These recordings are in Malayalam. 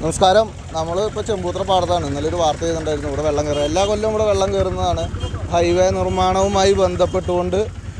നമസ്കാരം നമ്മൾ ഇപ്പോൾ ചെമ്പൂത്ര പാടത്താണ് ഇന്നലെ ഒരു വാർത്ത ചെയ്തിട്ടുണ്ടായിരുന്നു ഇവിടെ വെള്ളം കയറുക എല്ലാ കൊല്ലം ഇവിടെ വെള്ളം കയറുന്നതാണ് ഹൈവേ നിർമ്മാണവുമായി ബന്ധപ്പെട്ടുകൊണ്ട്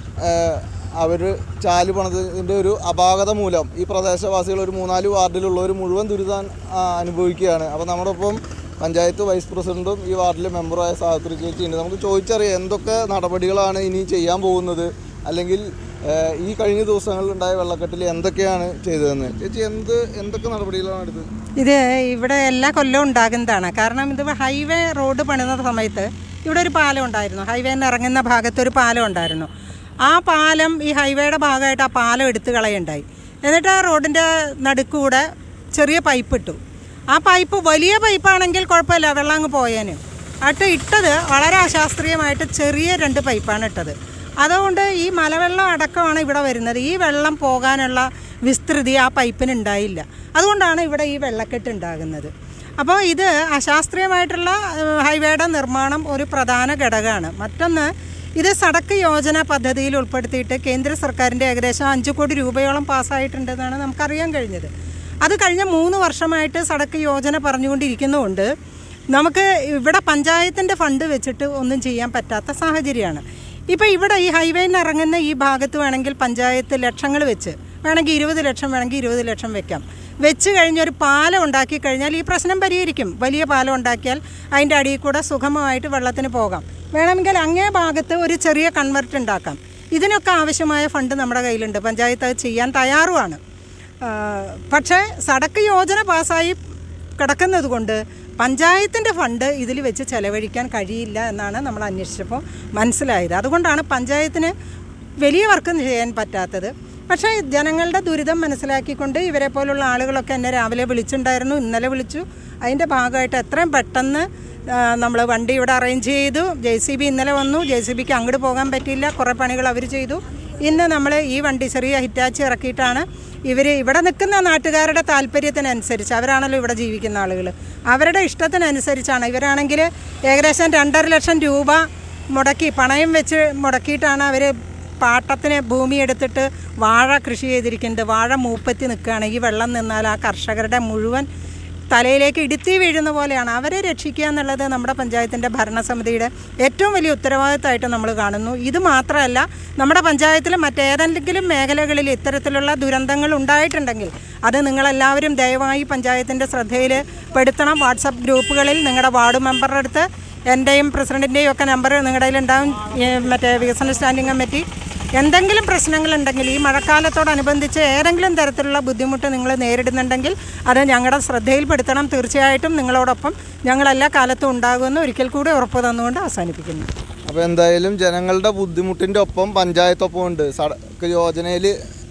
അവർ ചാല് പണിതിൻ്റെ ഒരു അപാകത മൂലം ഈ പ്രദേശവാസികൾ ഒരു മൂന്നാല് വാർഡിലുള്ളവർ മുഴുവൻ ദുരിതം ആ, അനുഭവിക്കുകയാണ് അപ്പോൾ നമ്മുടെ ഒപ്പം പഞ്ചായത്ത് വൈസ് പ്രസിഡന്റും ഈ വാർഡിലെ മെമ്പറായ സാഹത്രി ചേച്ചിയുണ്ട് നമുക്ക് ചോദിച്ചറിയാം എന്തൊക്കെ നടപടികളാണ് ഇനി ചെയ്യാൻ പോകുന്നത് അല്ലെങ്കിൽ ഏഹ്, ഈ കഴിഞ്ഞ ദിവസങ്ങളിൽ ഉണ്ടായ വെള്ളക്കെട്ടിൽ എന്തൊക്കെയാണ് ചെയ്തതെന്ന് ചേച്ചി എന്ത് എന്തൊക്കെ നടപടികളാണ് എടുത്തത് ഇത് ഇവിടെ എല്ലാ കൊല്ലവും ഉണ്ടാകുന്നതാണ് കാരണം ഇത് ഹൈവേ റോഡ് പണിത സമയത്ത് ഇവിടെ ഒരു പാലം ഉണ്ടായിരുന്നു ഹൈവേയിൽ നിന്ന് ഇറങ്ങുന്ന ഭാഗത്ത് ഒരു പാലം ഉണ്ടായിരുന്നു ആ പാലം ഈ ഹൈവേയുടെ ഭാഗമായിട്ട് ആ പാലം എടുത്തു കളയുണ്ടായി എന്നിട്ട് ആ റോഡിൻ്റെ നടുക്കൂടെ ചെറിയ പൈപ്പ് ഇട്ടു ആ പൈപ്പ് വലിയ പൈപ്പാണെങ്കിൽ കുഴപ്പമില്ല വെള്ളം അങ്ങ് പോയേന് അട്ട് ഇട്ടത് വളരെ അശാസ്ത്രീയമായിട്ട് ചെറിയ രണ്ട് പൈപ്പാണ് ഇട്ടത് അതുകൊണ്ട് ഈ മലവെള്ളം അടക്കമാണ് ഇവിടെ വരുന്നത് ഈ വെള്ളം പോകാനുള്ള വിസ്തൃതി ആ പൈപ്പിന് ഉണ്ടായില്ല അതുകൊണ്ടാണ് ഇവിടെ ഈ വെള്ളക്കെട്ട് ഉണ്ടാകുന്നത് അപ്പോൾ ഇത് അശാസ്ത്രീയമായിട്ടുള്ള ഏഹ്, ഹൈവേയുടെ നിർമ്മാണം ഒരു പ്രധാന ഘടകമാണ് മറ്റൊന്ന് ഇത് സടക്ക് യോജന പദ്ധതിയിൽ ഉൾപ്പെടുത്തിയിട്ട് കേന്ദ്ര സർക്കാരിൻ്റെ ഏകദേശം അഞ്ച് കോടി രൂപയോളം പാസ്സായിട്ടുണ്ടെന്നാണ് നമുക്കറിയാൻ കഴിഞ്ഞത് അത് കഴിഞ്ഞ മൂന്ന് വർഷമായിട്ട് സടക്ക് യോജന പറഞ്ഞുകൊണ്ടിരിക്കുന്നതുകൊണ്ട് നമുക്ക് ഇവിടെ പഞ്ചായത്തിൻ്റെ ഫണ്ട് വെച്ചിട്ട് ഒന്നും ചെയ്യാൻ പറ്റാത്ത സാഹചര്യമാണ് ഇപ്പോൾ ഇവിടെ ഈ ഹൈവേയിൽ നിന്ന് ഇറങ്ങുന്ന ഈ ഭാഗത്ത് വേണമെങ്കിൽ പഞ്ചായത്ത് ലക്ഷങ്ങൾ വെച്ച് വേണമെങ്കിൽ ഇരുപത് ലക്ഷം വേണമെങ്കിൽ ഇരുപത് ലക്ഷം വെക്കാം വെച്ച് കഴിഞ്ഞൊരു പാലം ഉണ്ടാക്കി കഴിഞ്ഞാൽ ഈ പ്രശ്നം പരിഹരിക്കും വലിയ പാലം ഉണ്ടാക്കിയാൽ അതിൻ്റെ അടിയിൽ കൂടെ സുഗമമായിട്ട് വെള്ളത്തിന് പോകാം വേണമെങ്കിൽ അങ്ങേ ഭാഗത്ത് ഒരു ചെറിയ കൺവെർട്ട് ഉണ്ടാക്കാം ഇതിനൊക്കെ ആവശ്യമായ ഫണ്ട് നമ്മുടെ കയ്യിലുണ്ട് പഞ്ചായത്ത് അത് ചെയ്യാൻ തയ്യാറുമാണ് ആ, പക്ഷേ സടക്ക് യോജന പാസ്സായി കിടക്കുന്നത് കൊണ്ട് പഞ്ചായത്തിൻ്റെ ഫണ്ട് ഇതിൽ വെച്ച് ചെലവഴിക്കാൻ കഴിയില്ല എന്നാണ് നമ്മൾ അന്വേഷിച്ചപ്പോൾ മനസ്സിലായത് അതുകൊണ്ടാണ് പഞ്ചായത്തിന് വലിയ വർക്ക് ചെയ്യാൻ പറ്റാത്തത് പക്ഷേ ജനങ്ങളുടെ ദുരിതം മനസ്സിലാക്കിക്കൊണ്ട് ഇവരെ പോലുള്ള ആളുകളൊക്കെ എന്നെ രാവിലെ വിളിച്ചിട്ടുണ്ടായിരുന്നു ഇന്നലെ വിളിച്ചു അതിൻ്റെ ഭാഗമായിട്ട് എത്രയും പെട്ടെന്ന് നമ്മൾ വണ്ടി ഇവിടെ അറേഞ്ച് ചെയ്തു ജെ സി ബി ഇന്നലെ വന്നു ജെ സി ബിക്ക് അങ്ങോട്ട് പോകാൻ പറ്റിയില്ല കുറേ പണികൾ അവർ ചെയ്തു ഇന്ന് നമ്മൾ ഈ വണ്ടി ചെറിയ ഹിറ്റാച്ചി ഇറക്കിയിട്ടാണ് ഇവർ ഇവിടെ നിൽക്കുന്ന നാട്ടുകാരുടെ താല്പര്യത്തിനനുസരിച്ച് അവരാണല്ലോ ഇവിടെ ജീവിക്കുന്ന ആളുകൾ അവരുടെ ഇഷ്ടത്തിനനുസരിച്ചാണ് ഇവരാണെങ്കിൽ ഏകദേശം രണ്ടര ലക്ഷം രൂപ മുടക്കി പണയം വെച്ച് മുടക്കിയിട്ടാണ് അവർ പാട്ടത്തിന് ഭൂമി എടുത്തിട്ട് വാഴ കൃഷി ചെയ്തിരിക്കുന്നത് വാഴ മൂപ്പത്തി നിൽക്കുകയാണ് ഈ വെള്ളം നിന്നാൽ ആ കർഷകരുടെ മുഴുവൻ തലയിലേക്ക് ഇടുത്തി വീഴുന്ന പോലെയാണ് അവരെ രക്ഷിക്കുക എന്നുള്ളത് നമ്മുടെ പഞ്ചായത്തിൻ്റെ ഭരണസമിതിയുടെ ഏറ്റവും വലിയ ഉത്തരവാദിത്തമായിട്ട് നമ്മൾ കാണുന്നു ഇത് മാത്രമല്ല നമ്മുടെ പഞ്ചായത്തിൽ മറ്റേതെങ്കിലും മേഖലകളിൽ ഇത്തരത്തിലുള്ള ദുരന്തങ്ങൾ ഉണ്ടായിട്ടുണ്ടെങ്കിൽ അത് നിങ്ങളെല്ലാവരും ദയവായി പഞ്ചായത്തിൻ്റെ ശ്രദ്ധയിൽ പെടുത്തണം വാട്സപ്പ് ഗ്രൂപ്പുകളിൽ നിങ്ങളുടെ വാർഡ് മെമ്പറുടെ അടുത്ത് എൻ്റെയും പ്രസിഡൻറ്റിൻ്റെയും ഒക്കെ നമ്പർ നിങ്ങളുടെ കയ്യിലുണ്ടാവും ഈ മറ്റേ വികസന സ്റ്റാൻഡിംഗ് കമ്മിറ്റി എന്തെങ്കിലും പ്രശ്നങ്ങളുണ്ടെങ്കിൽ ഈ മഴക്കാലത്തോടനുബന്ധിച്ച് ഏതെങ്കിലും തരത്തിലുള്ള ബുദ്ധിമുട്ട് നിങ്ങൾ നേരിടുന്നുണ്ടെങ്കിൽ അത് ഞങ്ങളുടെ ശ്രദ്ധയിൽപ്പെടുത്തണം തീർച്ചയായിട്ടും നിങ്ങളോടൊപ്പം ഞങ്ങൾ എല്ലാ കാലത്തും ഉണ്ടാകുമെന്ന് ഒരിക്കൽ കൂടി ഉറപ്പ് തന്നുകൊണ്ട് അവസാനിപ്പിക്കുന്നു അപ്പോൾ എന്തായാലും ജനങ്ങളുടെ ബുദ്ധിമുട്ടിൻ്റെ ഒപ്പം പഞ്ചായത്തൊപ്പം ഉണ്ട് സടക്ക് യോജനയിൽ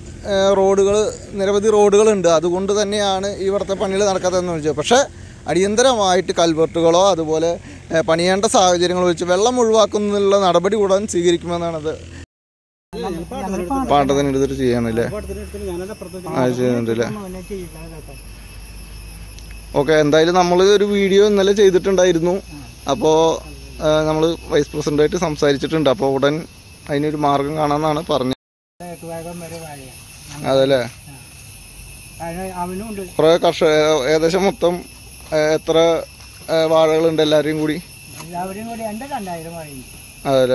റോഡുകൾ നിരവധി റോഡുകളുണ്ട് അതുകൊണ്ട് തന്നെയാണ് ഈ ഇവിടുത്തെ പണികൾ നടക്കാത്തതെന്ന് വെച്ചാൽ പക്ഷേ അടിയന്തരമായിട്ട് കൽവർട്ടുകളോ അതുപോലെ ഏഹ്, പണിയേണ്ട സാഹചര്യങ്ങൾ വെച്ച് വെള്ളം ഒഴിവാക്കുന്നതിനുള്ള നടപടി ഉടൻ സ്വീകരിക്കുമെന്നാണത് പാട്ടത്തിനെടുത്തിട്ട് ചെയ്യാനല്ലേ ആ ചെയ്യുന്നുണ്ടല്ലേ ഓക്കെ എന്തായാലും നമ്മൾ ഒരു വീഡിയോ ഇന്നലെ ചെയ്തിട്ടുണ്ടായിരുന്നു അപ്പോൾ നമ്മൾ വൈസ് പ്രസിഡന്റായിട്ട് സംസാരിച്ചിട്ടുണ്ട് അപ്പോൾ ഉടൻ അതിനൊരു മാർഗം കാണാമെന്നാണ് പറഞ്ഞത് അതല്ലേ അവനും ഉണ്ട് കുറേ കർഷക ഏകദേശം മൊത്തം ഏ, എത്ര ഏ, വാഴകളുണ്ട് എല്ലാവരെയും കൂടി എല്ലാവരും കൂടി എൻ്റെ രണ്ടായിരം വഴിയുണ്ട് അതല്ലേ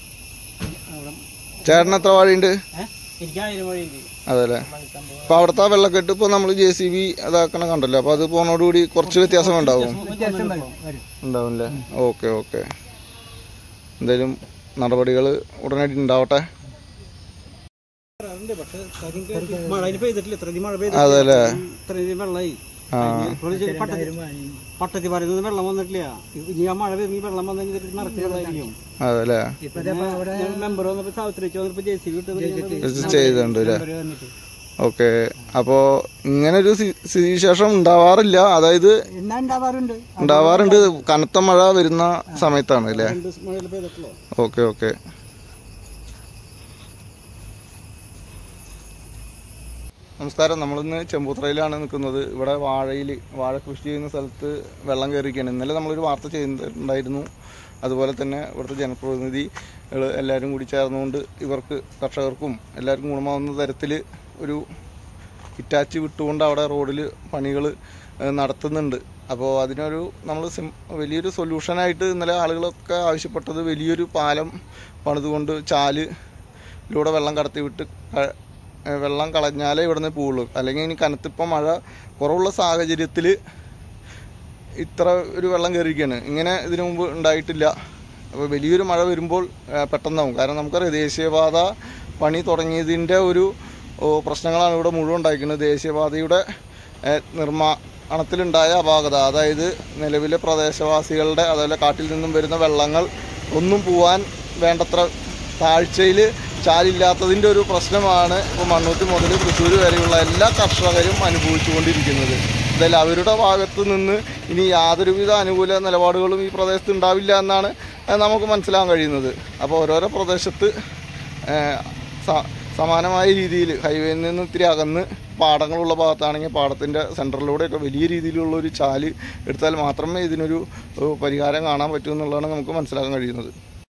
ചേട്ടൻ എത്ര വാഴയുണ്ട് ഏഹ് എനിക്ക് ആയിരം വഴിയുണ്ട് അതല്ലേ അപ്പോൾ അവിടുത്തെ ആ വെള്ളക്കെട്ട് ഇപ്പോൾ നമ്മൾ ജെ സി ബി അതാക്കണ കണ്ടല്ലോ അപ്പോൾ അത് പോണോടുകൂടി കുറച്ച് വ്യത്യാസം ഉണ്ടാവും വ്യത്യാസം വരും വരും ഉണ്ടാവും അല്ലേ ഓക്കെ ഓക്കെ എന്തായാലും നടപടികൾ ഉടനടി ഉണ്ടാവട്ടെ മഴ അതിന് പെയ്തിട്ടില്ല ഇത്രയും മഴ അതല്ലേ ഇത്രയും വെള്ളമായി ആ പട്ടത്തി പറയുന്നത് വെള്ളം വന്നിട്ടില്ല ഇനി ആ മഴ വരുന്ന വെള്ളം വന്നെങ്കിൽ നടത്തി വെള്ളമായിരിക്കും അതല്ലേ മെമ്പർ വന്നപ്പോ സാവിത്രി വന്നപ്പോ ജെ സി വിട്ട് ഇത് ചെയ്തിട്ടുണ്ട് അല്ലേ വന്നിട്ട് ഓക്കെ അപ്പോൾ ഇങ്ങനെ ഒരു സ്ഥിതിവിശേഷം ഉണ്ടാവാറില്ല അതായത് എന്നാ ഉണ്ടാവാറുണ്ട് ഉണ്ടാവാറുണ്ട് കനത്ത മഴ വരുന്ന സമയത്താണ് അല്ലേ രണ്ട് മഴയിൽ പെയ്തിട്ടുള്ളൂ ഓക്കെ ഓക്കെ നമസ്കാരം നമ്മളിന്ന് ചെമ്പൂത്രയിലാണ് നിൽക്കുന്നത് ഇവിടെ വാഴയിൽ വാഴ കൃഷി ചെയ്യുന്ന സ്ഥലത്ത് വെള്ളം കയറിയിരിക്കുകയാണ് ഇന്നലെ നമ്മളൊരു വാർത്ത ചെയ്യുന്നുണ്ടായിരുന്നു അതുപോലെ തന്നെ ഇവിടുത്തെ ജനപ്രതിനിധികൾ എല്ലാവരും കൂടി ചേർന്നുകൊണ്ട് ഇവർക്ക് കർഷകർക്കും എല്ലാവർക്കും ഗുണമാവുന്ന തരത്തിൽ ഒരു ഹിറ്റാച്ചി വിട്ടുകൊണ്ട് അവിടെ റോഡിൽ പണികൾ നടത്തുന്നുണ്ട് അപ്പോൾ അതിനൊരു നമ്മൾ സിം വലിയൊരു സൊല്യൂഷനായിട്ട് ഇന്നലെ ആളുകളൊക്കെ ആവശ്യപ്പെട്ടത് വലിയൊരു പാലം പണിതുകൊണ്ട് ചാലിലൂടെ വെള്ളം കടത്തി വിട്ട് ക- ഏഹ് വെള്ളം കളഞ്ഞാലേ ഇവിടുന്ന് പോവുള്ളൂ അല്ലെങ്കിൽ ഇനി കനത്തിപ്പം മഴ കുറവുള്ള സാഹചര്യത്തിൽ ഇത്ര ഒരു വെള്ളം കയറിയിരിക്കുകയാണ് ഇങ്ങനെ ഇതിനു മുമ്പ് ഉണ്ടായിട്ടില്ല അപ്പോൾ വലിയൊരു മഴ വരുമ്പോൾ ആ, പെട്ടെന്നാവും കാരണം നമുക്കറിയാം ദേശീയപാത പണി തുടങ്ങിയതിൻ്റെ ഒരു ഓ, പ്രശ്നങ്ങളാണ് ഇവിടെ മുഴുവൻ ഉണ്ടായിരിക്കുന്നത് ദേശീയപാതയുടെ ഏ, നിർമ്മാണത്തിലുണ്ടായ അപാകത അതായത് നിലവിലെ പ്രദേശവാസികളുടെ അതുപോലെ കാട്ടിൽ നിന്നും വരുന്ന വെള്ളങ്ങൾ ഒന്നും പോവാൻ വേണ്ടത്ര താഴ്ചയിൽ ചാലില്ലാത്തതിൻ്റെ ഒരു പ്രശ്നമാണ് ഇപ്പോൾ മണ്ണൂത്തി മുതൽ തൃശ്ശൂർ വരെയുള്ള എല്ലാ കർഷകരും അനുഭവിച്ചുകൊണ്ടിരിക്കുന്നത് എന്തായാലും അവരുടെ ഭാഗത്ത് നിന്ന് ഇനി യാതൊരുവിധ അനുകൂല നിലപാടുകളും ഈ പ്രദേശത്ത് ഉണ്ടാവില്ല എന്നാണ് ഏഹ്, നമുക്ക് മനസ്സിലാക്കാൻ കഴിയുന്നത് അപ്പോൾ ഓരോരോ പ്രദേശത്ത് ഏഹ്, സ- സമാനമായ രീതിയിൽ ഹൈവേയിൽ നിന്ന് ഇത്തിരി അകന്ന് പാടങ്ങളുള്ള ഭാഗത്താണെങ്കിൽ പാടത്തിൻ്റെ സെൻറ്ററിലൂടെയൊക്കെ വലിയ രീതിയിലുള്ള ഒരു ചാല് എടുത്താൽ മാത്രമേ ഇതിനൊരു ഏഹ്, പരിഹാരം കാണാൻ പറ്റൂ എന്നുള്ളതാണ് നമുക്ക് മനസ്സിലാക്കാൻ കഴിയുന്നത്